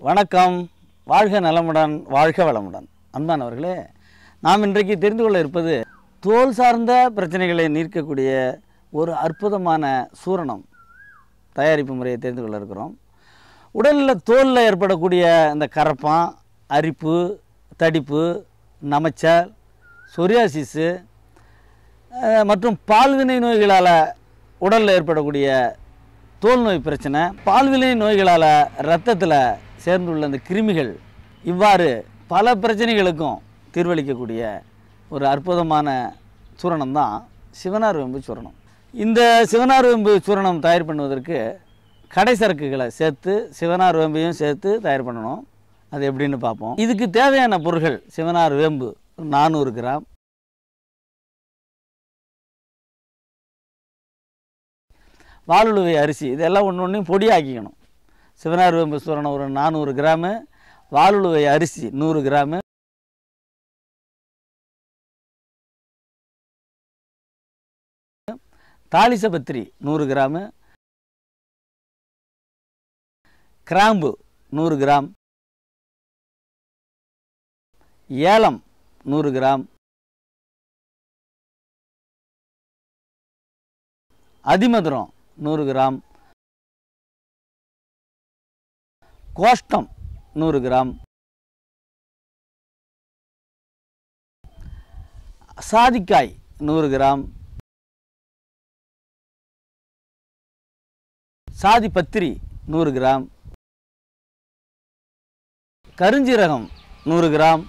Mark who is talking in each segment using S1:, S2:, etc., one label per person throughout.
S1: வணக்கம் வாழ்க நலமுடன் வாழ்க வளமுடன் அன்பானவர்களே நாம் இன்றைக்கு தெரிந்து கொள்ள இருப்பது தோல் சார்ந்த பிரச்சனைகளை நீர்க்கக்கூடிய ஒரு அற்புதமான சூரணம் தயாரிப்பு முறையை தெரிந்து கொள்ள இருக்கிறோம் உடலில் தோலில் ஏற்படக்கூடிய இந்த கரப்பான் அரிப்பு தடிப்பு நமைச்சல் சொரியாசிஸு அஹ், மற்றும் பால்வினை நோய்களால் உடலில் ஏற்படக்கூடிய தோல் நோய் பிரச்சனை பால்வினை நோய்களால் இரத்தத்தில் சேர்ந்துள்ள அந்த கிருமிகள் இவ்வாறு பல பிரச்சனைகளுக்கும் தீர்வளிக்கக்கூடிய ஒரு அற்புதமான சூரணம் தான் சிவனார் வெம்பு சூரணம் இந்த சிவனார் வெம்பு சூரணம் தயார் பண்ணுவதற்கு கடை சரக்குகளை சேர்த்து சிவனார் வேம்பையும் சேர்த்து தயார் பண்ணணும் அது எப்படின்னு பார்ப்போம் இதுக்கு தேவையான பொருட்கள் சிவனார் வேம்பு நானூறு கிராம் வாலுழுவை அரிசி இதெல்லாம் ஒன்று ஒன்றையும் பொடியாக்கிக்கணும் சிவனார் வேம்பு சூரணம் ஒரு நானூறு கிராமு வாலுழுவை அரிசி நூறு கிராமு தாலிசபத்திரி நூறு கிராமு கிராம்பு நூறு கிராம் ஏலம் நூறு கிராம் அதிமதுரம் நூறு கிராம் கோஷ்டம் நூறு கிராம் சாதிக்காய் நூறு கிராம் சாதி பத்திரி நூறு கிராம் கருஞ்சீரகம் நூறு கிராம்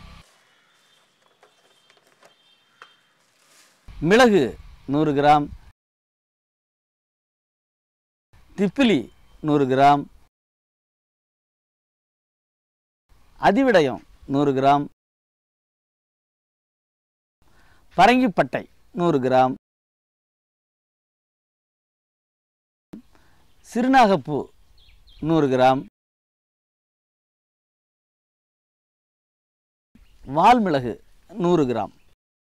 S1: மிளகு நூறு கிராம் திப்பிலி நூறு கிராம் அதிவிடயம் நூறு கிராம் பரங்கிப்பட்டை நூறு கிராம் சிறுநாகப்பூ நூறு கிராம் வால்மிளகு நூறு கிராம்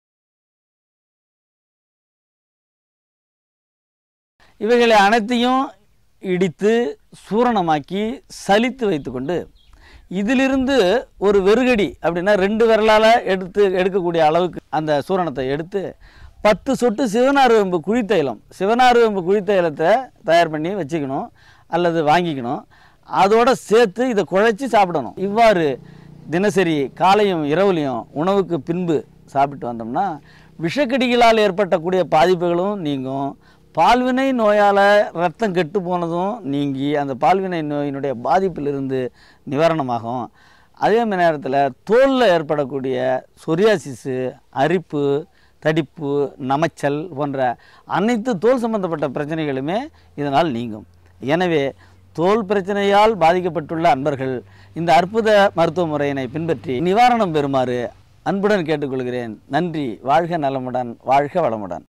S1: இவைகளை அனைத்தையும் இடித்து சூரணமாக்கி சலித்து வைத்துக்கொண்டு இதிலிருந்து ஒரு வெறுகடி அப்படின்னா ரெண்டு விரலால் எடுத்து எடுக்கக்கூடிய அளவுக்கு அந்த சூரணத்தை எடுத்து பத்து சொட்டு சிவனார் வேம்பு குழித்தைலம் சிவனார் வேம்பு குழித்தைலத்தை தயார் பண்ணி வச்சுக்கணும் அல்லது வாங்கிக்கணும் அதோட சேர்த்து இதை குழைச்சி சாப்பிடணும் இவ்வாறு தினசரி காலையும் இரவுலையும் உணவுக்கு பின்பு சாப்பிட்டு வந்தோம்னா விஷக்கடிகளால் ஏற்பட்டக்கூடிய பாதிப்புகளும் நீங்கும் பால்வினை நோயால் ரத்தம் கெட்டு போனதும் நீங்கி அந்த பால்வினை நோயினுடைய பாதிப்பிலிருந்து நிவாரணமாகும் அதே மணி நேரத்தில் தோலில் ஏற்படக்கூடிய சொரியாசிஸு அரிப்பு தடிப்பு நமைச்சல் போன்ற அனைத்து தோல் சம்பந்தப்பட்ட பிரச்சனைகளுமே இதனால் நீங்கும் எனவே தோல் பிரச்சனையால் பாதிக்கப்பட்டுள்ள அன்பர்கள் இந்த அற்புத மருத்துவ முறையினை பின்பற்றி நிவாரணம் பெறுமாறு அன்புடன் கேட்டுக்கொள்கிறேன் நன்றி வாழ்க நலமுடன் வாழ்க வளமுடன்